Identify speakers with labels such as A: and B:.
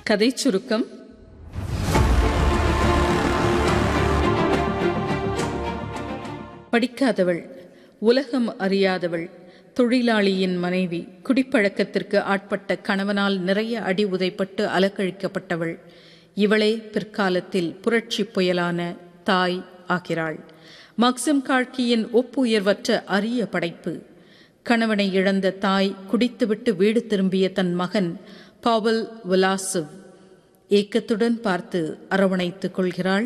A: கதை சுருக்கம் படிக்காதவள் உலகம் அறியாதவள் தொழிலாளியின் மனைவி குடிப்பழக்கத்திற்கு ஆட்பட்ட கணவனால் நிறைய அடி உதைப்பட்டு அலக்கழிக்கப்பட்டவள் இவளே பிற்காலத்தில் புரட்சி புயலான தாய் ஆகிறாள் மக்சிம் காழ்கியின் ஒப்புயர்வற்ற அரிய படைப்பு கணவனை இழந்த தாய் குடித்துவிட்டு வீடு திரும்பிய தன் மகன் பாவல் விலாசுவ் ஏக்கத்துடன் பார்த்து அரவணைத்துக் கொள்கிறாள்